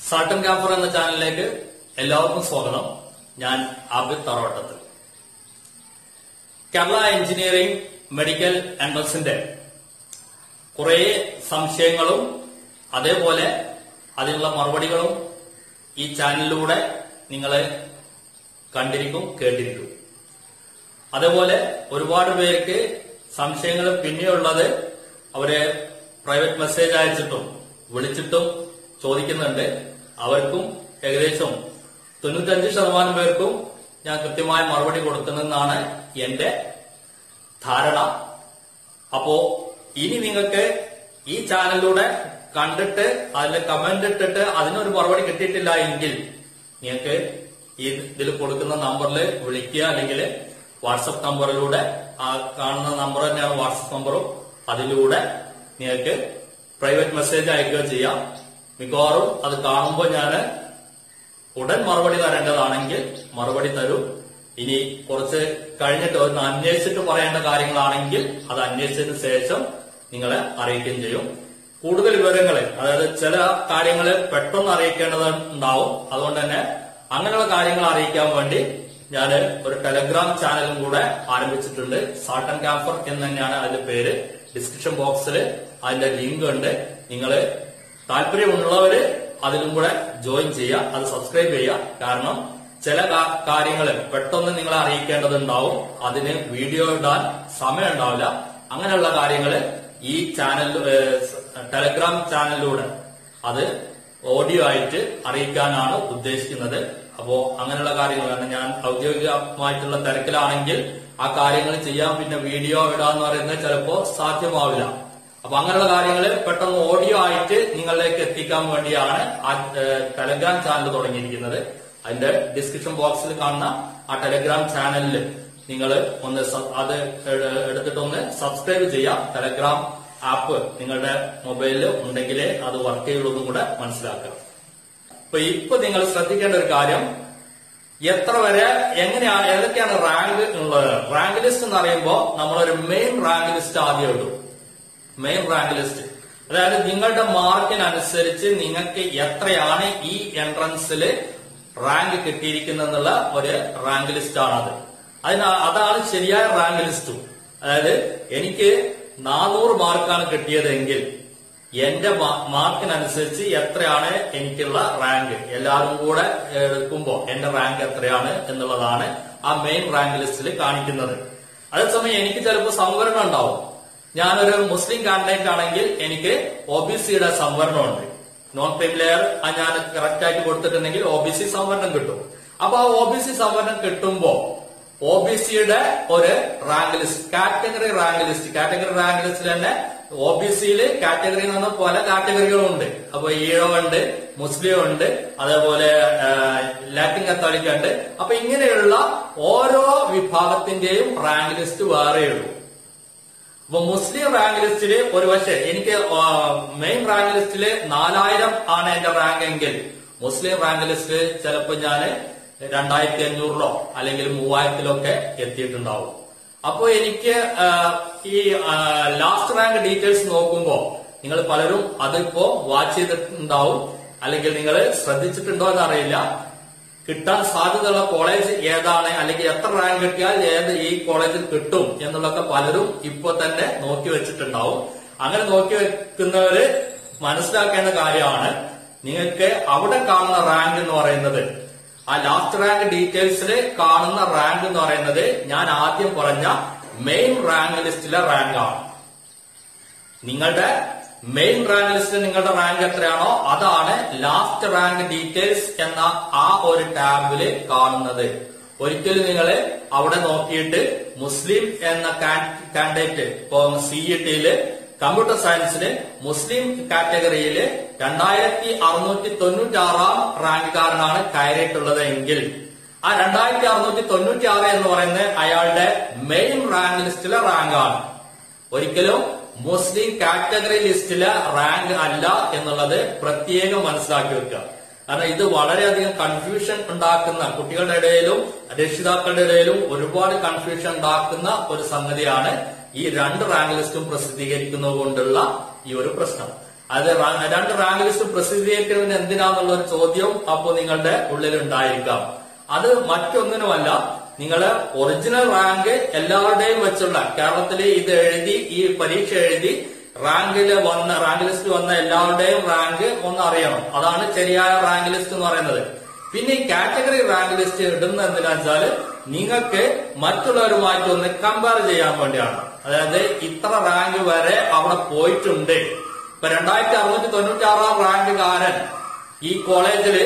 സാട്ടൻ camper എന്ന ചാനലിലേക്ക് എല്ലാവർക്കും സ്വാഗതം ഞാൻ ആബിദ് തറവട്ടത്തിൽ കേരള എഞ്ചിനീയറിംഗ് മെഡിക്കൽ എൻട്രൻസിന്റെ കുറെ സംശയങ്ങളും അതേപോലെ അതിനുള്ള മറുപടികളും ഈ ചാനലിലൂടെ നിങ്ങൾ കണ്ടിരിക്കും കേട്ടിരിക്കും അതേപോലെ ഒരുപാട് പേർക്ക് സംശയങ്ങൾ പിന്നെയുള്ളത് അവരെ പ്രൈവറ്റ് മെസ്സേജ് അയച്ചിട്ടും വിളിച്ചിട്ടും ചോദിക്കുന്നുണ്ട് അവർക്കും ഏകദേശം തൊണ്ണൂറ്റഞ്ച് ശതമാനം പേർക്കും ഞാൻ കൃത്യമായ മറുപടി കൊടുക്കുന്നെന്നാണ് എന്റെ ധാരണ അപ്പോ ഇനി നിങ്ങൾക്ക് ഈ ചാനലിലൂടെ കണ്ടിട്ട് അതിൽ കമന്റ് ഇട്ടിട്ട് അതിനൊരു മറുപടി കിട്ടിയിട്ടില്ല എങ്കിൽ നിങ്ങൾക്ക് ഈ ഇതിൽ കൊടുക്കുന്ന നമ്പറിൽ വിളിക്കുക അല്ലെങ്കിൽ വാട്സപ്പ് നമ്പറിലൂടെ ആ കാണുന്ന നമ്പർ തന്നെയാണ് വാട്സപ്പ് നമ്പറും അതിലൂടെ നിങ്ങൾക്ക് പ്രൈവറ്റ് മെസ്സേജ് അയക്കുക ചെയ്യാം മിക്കവാറും അത് കാണുമ്പോൾ ഞാൻ ഉടൻ മറുപടി തരേണ്ടതാണെങ്കിൽ മറുപടി തരും ഇനി കുറച്ച് കഴിഞ്ഞിട്ട് ഒന്ന് അന്വേഷിച്ചിട്ട് പറയേണ്ട കാര്യങ്ങളാണെങ്കിൽ അത് അന്വേഷിച്ചതിന് ശേഷം നിങ്ങളെ അറിയിക്കുകയും ചെയ്യും കൂടുതൽ വിവരങ്ങൾ അതായത് ചില കാര്യങ്ങൾ പെട്ടെന്ന് അറിയിക്കേണ്ടതുണ്ടാവും അതുകൊണ്ട് തന്നെ അങ്ങനെയുള്ള കാര്യങ്ങൾ അറിയിക്കാൻ വേണ്ടി ഞാൻ ഒരു ടെലഗ്രാം ചാനലും കൂടെ ആരംഭിച്ചിട്ടുണ്ട് സാട്ടൻ ക്യാമ്പർ എന്ന് തന്നെയാണ് അതിന്റെ പേര് ഡിസ്ക്രിപ്ഷൻ ബോക്സിൽ അതിന്റെ ലിങ്ക് ഉണ്ട് നിങ്ങൾ താല്പര്യമുള്ളവര് അതിലും കൂടെ ജോയിൻ ചെയ്യുക അത് സബ്സ്ക്രൈബ് ചെയ്യുക കാരണം ചില കാര്യങ്ങൾ പെട്ടെന്ന് നിങ്ങളെ അറിയിക്കേണ്ടതുണ്ടാവും അതിന് വീഡിയോ ഇടാൻ സമയം ഉണ്ടാവില്ല അങ്ങനെയുള്ള കാര്യങ്ങൾ ഈ ചാനൽ ടെലഗ്രാം ചാനലിലൂടെ അത് ഓഡിയോ ആയിട്ട് അറിയിക്കാനാണ് ഉദ്ദേശിക്കുന്നത് അപ്പോ അങ്ങനെയുള്ള കാര്യങ്ങൾ കാരണം ഞാൻ ഔദ്യോഗികമായിട്ടുള്ള തിരക്കിലാണെങ്കിൽ ആ കാര്യങ്ങൾ ചെയ്യാൻ പിന്നെ വീഡിയോ ഇടാന്ന് പറയുന്നത് ചിലപ്പോ സാധ്യമാവില്ല അപ്പൊ അങ്ങനെയുള്ള കാര്യങ്ങൾ പെട്ടെന്ന് ഓഡിയോ ആയിട്ട് നിങ്ങളിലേക്ക് എത്തിക്കാൻ വേണ്ടിയാണ് ആ ടെലഗ്രാം ചാനൽ തുടങ്ങിയിരിക്കുന്നത് അതിന്റെ ഡിസ്ക്രിപ്ഷൻ ബോക്സിൽ കാണുന്ന ആ ടെലഗ്രാം ചാനലിൽ നിങ്ങൾ ഒന്ന് അത് എടുത്തിട്ടൊന്ന് സബ്സ്ക്രൈബ് ചെയ്യാം ടെലഗ്രാം ആപ്പ് നിങ്ങളുടെ മൊബൈലിൽ ഉണ്ടെങ്കിലേ അത് വർക്ക് ചെയ്യുള്ളൂ കൂടെ മനസ്സിലാക്കുക അപ്പൊ ഇപ്പൊ നിങ്ങൾ ശ്രദ്ധിക്കേണ്ട ഒരു കാര്യം എത്ര വരെ എങ്ങനെയാണ് ഏതൊക്കെയാണ് റാങ്ക് ഉള്ളത് റാങ്ക് ലിസ്റ്റ് എന്ന് പറയുമ്പോൾ നമ്മളൊരു മെയിൻ റാങ്ക് ലിസ്റ്റ് ആദ്യം ഇടും മെയിൻ റാങ്ക് ലിസ്റ്റ് അതായത് നിങ്ങളുടെ മാർക്കിനനുസരിച്ച് നിങ്ങൾക്ക് എത്രയാണ് ഈ എൻട്രൻസിൽ റാങ്ക് കിട്ടിയിരിക്കുന്നതെന്നുള്ള ഒരു റാങ്ക് ലിസ്റ്റ് ആണത് അതിന് അതാണ് ശരിയായ റാങ്ക് ലിസ്റ്റും അതായത് എനിക്ക് നാനൂറ് മാർക്കാണ് കിട്ടിയതെങ്കിൽ എന്റെ മാർക്കിനനുസരിച്ച് എത്രയാണ് എനിക്കുള്ള റാങ്ക് എല്ലാവരും കൂടെ എടുക്കുമ്പോൾ എന്റെ റാങ്ക് എത്രയാണ് എന്നുള്ളതാണ് ആ മെയിൻ റാങ്ക് ലിസ്റ്റിൽ കാണിക്കുന്നത് അതേസമയം എനിക്ക് ചിലപ്പോൾ സംവരണം ഉണ്ടാവും ഞാനൊരു മുസ്ലിം കാൻഡിഡേറ്റ് ആണെങ്കിൽ എനിക്ക് ഒ ബി സിയുടെ സംവരണമുണ്ട് നോൺ ക്രീമിലെയർ ഞാൻ കറക്റ്റ് ആയിട്ട് കൊടുത്തിട്ടുണ്ടെങ്കിൽ ഒ ബി സി സംവരണം കിട്ടും അപ്പൊ ആ ഒ ബി സി സംവരണം കിട്ടുമ്പോ ഒ ബി സിയുടെ ഒരു rank list category rank list category rank ലിസ്റ്റിൽ തന്നെ ഒ ബി സിയിൽ കാറ്റഗറി എന്ന് പറഞ്ഞാൽ പല കാറ്റഗറികളുണ്ട് അപ്പൊ ഈഴോ ഉണ്ട് മുസ്ലിം ഉണ്ട് അതേപോലെ ലാറ്റിൻ കത്തോലിക്ക ഉണ്ട് അപ്പൊ ഇങ്ങനെയുള്ള ഓരോ വിഭാഗത്തിന്റെയും റാങ്ക് ലിസ്റ്റ് വേറെയുള്ളൂ അപ്പൊ മുസ്ലിം റാങ്ക് ലിസ്റ്റില് ഒരു പക്ഷേ എനിക്ക് മെയിൻ റാങ്ക് ലിസ്റ്റില് നാലായിരം ആണ് എന്റെ റാങ്ക് എങ്കിൽ മുസ്ലിം റാങ്ക് ലിസ്റ്റ് ചിലപ്പോൾ ഞാൻ രണ്ടായിരത്തി അഞ്ഞൂറിലോ അല്ലെങ്കിൽ മൂവായിരത്തിലോ ഒക്കെ എത്തിയിട്ടുണ്ടാവും അപ്പോ എനിക്ക് ഈ ലാസ്റ്റ് റാങ്ക് ഡീറ്റെയിൽസ് നോക്കുമ്പോ നിങ്ങൾ പലരും അതിപ്പോ വാച്ച് ചെയ്തിട്ടുണ്ടാവും അല്ലെങ്കിൽ നിങ്ങൾ ശ്രദ്ധിച്ചിട്ടുണ്ടോ എന്നറിയില്ല കിട്ടാൻ സാധ്യതയുള്ള കോളേജ് ഏതാണ് അല്ലെങ്കിൽ എത്ര റാങ്ക് കിട്ടിയാൽ ഏത് ഈ കോളേജിൽ കിട്ടും എന്നുള്ളതൊക്കെ പലരും ഇപ്പൊ തന്നെ നോക്കി വെച്ചിട്ടുണ്ടാവും അങ്ങനെ നോക്കി വെക്കുന്നവര് മനസ്സിലാക്കേണ്ട കാര്യമാണ് നിങ്ങൾക്ക് അവിടെ കാണുന്ന റാങ്ക് എന്ന് പറയുന്നത് ആ ലാസ്റ്റ് റാങ്ക് ഡീറ്റെയിൽസിൽ കാണുന്ന റാങ്ക് എന്ന് പറയുന്നത് ഞാൻ ആദ്യം പറഞ്ഞ മെയിൻ റാങ്ക് ലിസ്റ്റിലെ റാങ്ക് ആണ് നിങ്ങളുടെ മെയിൻ റാങ്ക് ലിസ്റ്റിൽ നിങ്ങളുടെ റാങ്ക് എത്രയാണോ അതാണ് ലാസ്റ്റ് റാങ്ക് ഡീറ്റെയിൽസ് എന്ന ആ ഒരു ടാബില് കാണുന്നത് ഒരിക്കലും നിങ്ങൾ അവിടെ നോക്കിയിട്ട് മുസ്ലിം എന്ന കാൻഡിഡേറ്റ് ഇപ്പൊ സി ഇ ടിയില് കമ്പ്യൂട്ടർ സയൻസിന് മുസ്ലിം കാറ്റഗറിയിൽ രണ്ടായിരത്തി അറുന്നൂറ്റി തൊണ്ണൂറ്റി ആറാം റാങ്കുകാരനാണ് കയറിയിട്ടുള്ളത് എങ്കിൽ ആ രണ്ടായിരത്തി അറുന്നൂറ്റി തൊണ്ണൂറ്റി ആറ് എന്ന് പറയുന്നത് അയാളുടെ മെയിൻ റാങ്ക് ലിസ്റ്റിലെ റാങ്കാണ് ഒരിക്കലും മുസ്ലിം കാറ്റഗറി ലിസ്റ്റിലെ റാങ്ക് അല്ല എന്നുള്ളത് പ്രത്യേകം മനസ്സിലാക്കി വെക്കുക കാരണം ഇത് വളരെയധികം കൺഫ്യൂഷൻ ഉണ്ടാക്കുന്ന കുട്ടികളുടെ ഇടയിലും രക്ഷിതാക്കളുടെ ഇടയിലും ഒരുപാട് കൺഫ്യൂഷൻ ഉണ്ടാക്കുന്ന ഒരു സംഗതിയാണ് ഈ രണ്ട് റാങ്ക് ലിസ്റ്റും പ്രസിദ്ധീകരിക്കുന്നത് കൊണ്ടുള്ള ഈ ഒരു പ്രശ്നം അത് റാ- രണ്ട് റാങ്ക് ലിസ്റ്റ് പ്രസിദ്ധീകരിക്കുന്നത് എന്തിനാന്നുള്ള ഒരു ചോദ്യം അപ്പോൾ നിങ്ങളുടെ ഉള്ളിൽ ഉണ്ടായിരിക്കാം അത് മറ്റൊന്നിനുമല്ല നിങ്ങള് ഒറിജിനൽ റാങ്ക് എല്ലാവരുടെയും വെച്ചുള്ള കേരളത്തിൽ ഇത് എഴുതി ഈ പരീക്ഷ എഴുതി റാങ്കില് വന്ന റാങ്ക് ലിസ്റ്റ് വന്ന എല്ലാവരുടെയും റാങ്ക് ഒന്ന് അറിയണം അതാണ് ശരിയായ റാങ്ക് ലിസ്റ്റ് എന്ന് പറയുന്നത് പിന്നെ ഈ കാറ്റഗറി റാങ്ക് ലിസ്റ്റ് ഇടുന്നത് എന്തിനാ വെച്ചാല് നിങ്ങൾക്ക് മറ്റുള്ളവരുമായിട്ട് ഒന്ന് കമ്പയർ ചെയ്യാൻ വേണ്ടിയാണ് അതായത് ഇത്ര റാങ്ക് വരെ അവിടെ പോയിട്ടുണ്ട് ഇപ്പൊ രണ്ടായിരത്തി അറുന്നൂറ്റി തൊണ്ണൂറ്റി ആറാം റാങ്കുകാരൻ ഈ കോളേജില്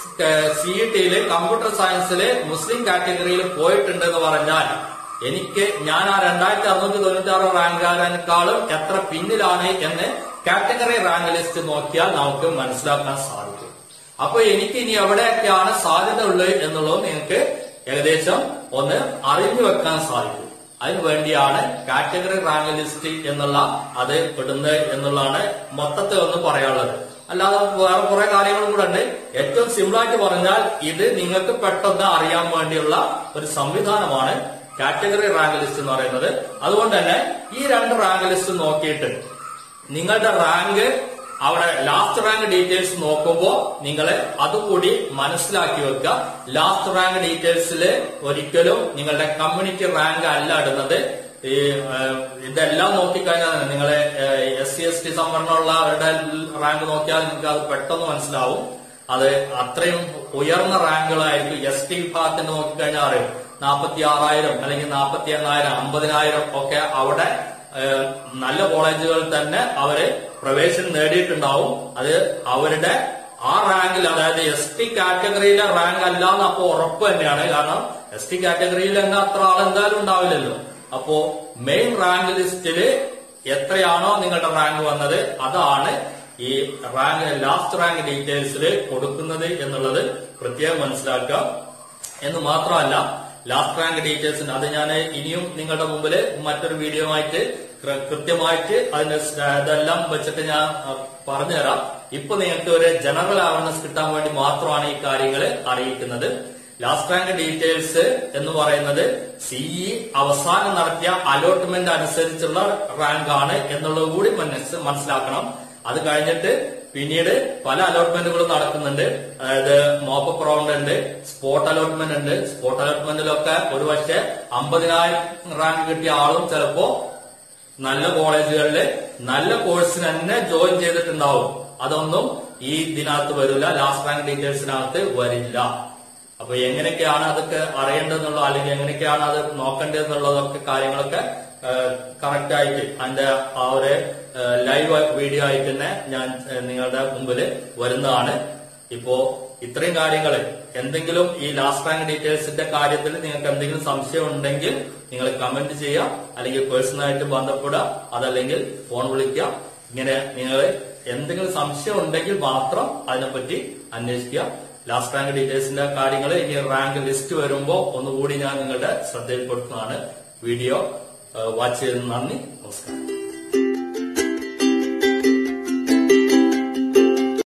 സി ഇ ടിയില് കമ്പ്യൂട്ടർ സയൻസില് മുസ്ലിം കാറ്റഗറിയിൽ പോയിട്ടുണ്ട് എന്ന് പറഞ്ഞാൽ എനിക്ക് ഞാൻ ആ രണ്ടായിരത്തി അറുന്നൂറ്റി തൊണ്ണൂറ്റി ആറ് റാങ്കുകാരനേക്കാളും എത്ര പിന്നിലാണ് എന്ന് കാറ്റഗറി റാങ്ക് ലിസ്റ്റ് നോക്കിയാൽ നമുക്ക് മനസ്സിലാക്കാൻ സാധിക്കും അപ്പൊ എനിക്ക് ഇനി എവിടെയൊക്കെയാണ് സാധ്യത ഉള്ളത് എന്നുള്ളത് നിങ്ങൾക്ക് ഏകദേശം ഒന്ന് അറിഞ്ഞു വെക്കാൻ സാധിക്കും അതിനു വേണ്ടിയാണ് കാറ്റഗറി റാങ്ക് ലിസ്റ്റ് എന്നുള്ള അത് ഇടുന്നത് എന്നുള്ളതാണ് മൊത്തത്തിൽ ഒന്ന് പറയാനുള്ളത് അല്ലാതെ വേറെ കുറെ കാര്യങ്ങളും കൂടെ ഉണ്ട് ഏറ്റവും സിമ്പിൾ ആയിട്ട് പറഞ്ഞാൽ ഇത് നിങ്ങൾക്ക് പെട്ടെന്ന് അറിയാൻ വേണ്ടിയുള്ള ഒരു സംവിധാനമാണ് കാറ്റഗറി റാങ്ക് ലിസ്റ്റ് എന്ന് പറയുന്നത് അതുകൊണ്ട് തന്നെ ഈ രണ്ട് റാങ്ക് ലിസ്റ്റ് നോക്കിയിട്ട് നിങ്ങളുടെ റാങ്ക് അവിടെ ലാസ്റ്റ് റാങ്ക് ഡീറ്റെയിൽസ് നോക്കുമ്പോൾ നിങ്ങൾ അതുകൂടി മനസ്സിലാക്കി വെക്കുക ലാസ്റ്റ് റാങ്ക് ഡീറ്റെയിൽസിൽ ഒരിക്കലും നിങ്ങളുടെ കമ്മ്യൂണിറ്റി റാങ്ക് അല്ല ഇടുന്നത് ഈ ഏഹ്, ഇതെല്ലാം നോക്കിക്കഴിഞ്ഞാൽ നിങ്ങളെ എസ് സി എസ് ടി സംവരണമുള്ള അവരുടെ റാങ്ക് നോക്കിയാൽ നിങ്ങൾക്ക് അത് പെട്ടെന്ന് മനസ്സിലാവും അത് അത്രയും ഉയർന്ന റാങ്കുകളായിരിക്കും എസ് ടി വിഭാഗത്തിന് നോക്കിക്കഴിഞ്ഞാൽ അറിയും നാൽപ്പത്തി ആറായിരം അല്ലെങ്കിൽ നാൽപ്പത്തി എണ്ണായിരം അമ്പതിനായിരം ഒക്കെ അവിടെ ഏഹ്, നല്ല കോളേജുകളിൽ തന്നെ അവര് പ്രവേശനം നേടിയിട്ടുണ്ടാവും അത് അവരുടെ ആ റാങ്കിൽ അതായത് എസ് ടി കാറ്റഗറിയിലെ റാങ്ക് അല്ല എന്ന് അപ്പൊ ഉറപ്പ് തന്നെയാണ് കാരണം എസ് ടി കാറ്റഗറിയിൽ തന്നെ അത്ര ആൾ എന്തായാലും ഉണ്ടാവില്ലല്ലോ അപ്പോ മെയിൻ റാങ്ക് ലിസ്റ്റില് എത്രയാണോ നിങ്ങളുടെ റാങ്ക് വന്നത് അതാണ് ഈ റാങ്ക് ലാസ്റ്റ് റാങ്ക് ഡീറ്റെയിൽസിൽ കൊടുക്കുന്നത് എന്നുള്ളത് പ്രത്യേകം മനസ്സിലാക്കുക എന്ന് മാത്രമല്ല ലാസ്റ്റ് റാങ്ക് ഡീറ്റെയിൽസിന് അത് ഞാൻ ഇനിയും നിങ്ങളുടെ മുമ്പിൽ മറ്റൊരു വീഡിയോ ആയിട്ട് കൃ- കൃത്യമായിട്ട് അതിന്റെ സ് ഇതെല്ലാം വെച്ചിട്ട് ഞാൻ അഹ്, പറഞ്ഞുതരാം ഇപ്പൊ നിങ്ങൾക്ക് ഒരു ജനറൽ അവയർനെസ് കിട്ടാൻ വേണ്ടി മാത്രമാണ് ഈ കാര്യങ്ങൾ അറിയിക്കുന്നത് ലാസ്റ്റ് റാങ്ക് ഡീറ്റെയിൽസ് എന്ന് പറയുന്നത് സിഇ അവസാനം നടത്തിയ അലോട്ട്മെന്റ് അനുസരിച്ചുള്ള റാങ്ക് ആണ് എന്നുള്ളത് കൂടി മനസ്സ് മനസ്സിലാക്കണം അത് കഴിഞ്ഞിട്ട് പിന്നീട് പല അലോട്ട്മെന്റുകളും നടക്കുന്നുണ്ട് അതായത് മോപ്പപ്പ് റൗണ്ട് ഉണ്ട് സ്പോട്ട് അലോട്ട്മെന്റ് ഉണ്ട് സ്പോട്ട് അലോട്ട്മെന്റിലൊക്കെ ഒരു പക്ഷേ അമ്പതിനായിരം റാങ്ക് കിട്ടിയ ആളും ചിലപ്പോ നല്ല കോളേജുകളിൽ നല്ല കോഴ്സിന് തന്നെ ജോയിൻ ചെയ്തിട്ടുണ്ടാവും അതൊന്നും ഈ ഇതിനകത്ത് വരില്ല ലാസ്റ്റ് റാങ്ക് ഡീറ്റെയിൽസിനകത്ത് വരില്ല അപ്പൊ എങ്ങനെയൊക്കെയാണ് അതൊക്കെ അറിയേണ്ടതെന്നുള്ള അല്ലെങ്കിൽ എങ്ങനെയൊക്കെയാണ് അത് നോക്കേണ്ടതെന്നുള്ളതൊക്കെ കാര്യങ്ങളൊക്കെ കറക്റ്റ് ആയിട്ട് അതിന്റെ ആ ഒരു ലൈവ് വീഡിയോ ആയിട്ട് തന്നെ ഞാൻ ഏഹ്, നിങ്ങളുടെ മുമ്പിൽ വരുന്നതാണ് ഇപ്പോ ഇത്രയും കാര്യങ്ങൾ എന്തെങ്കിലും ഈ ലാസ്റ്റ് റാങ്ക് ഡീറ്റെയിൽസിന്റെ കാര്യത്തിൽ നിങ്ങൾക്ക് എന്തെങ്കിലും സംശയം ഉണ്ടെങ്കിൽ നിങ്ങൾ കമന്റ് ചെയ്യാം അല്ലെങ്കിൽ പേഴ്സണലായിട്ട് ബന്ധപ്പെടുക അതല്ലെങ്കിൽ ഫോൺ വിളിക്കുക ഇങ്ങനെ നിങ്ങൾ എന്തെങ്കിലും സംശയം ഉണ്ടെങ്കിൽ മാത്രം അതിനെപ്പറ്റി അന്വേഷിക്കുക ലാസ്റ്റ് റാങ്ക് ഡീറ്റെയിൽസിന്റെ കാര്യങ്ങൾ ഇനി റാങ്ക് ലിസ്റ്റ് വരുമ്പോൾ ഒന്നുകൂടി ഞാൻ നിങ്ങളുടെ ശ്രദ്ധയിൽപ്പെടുത്തുന്നതാണ് വീഡിയോ വാച്ച് ചെയ്തതിന് നന്ദി നമസ്കാരം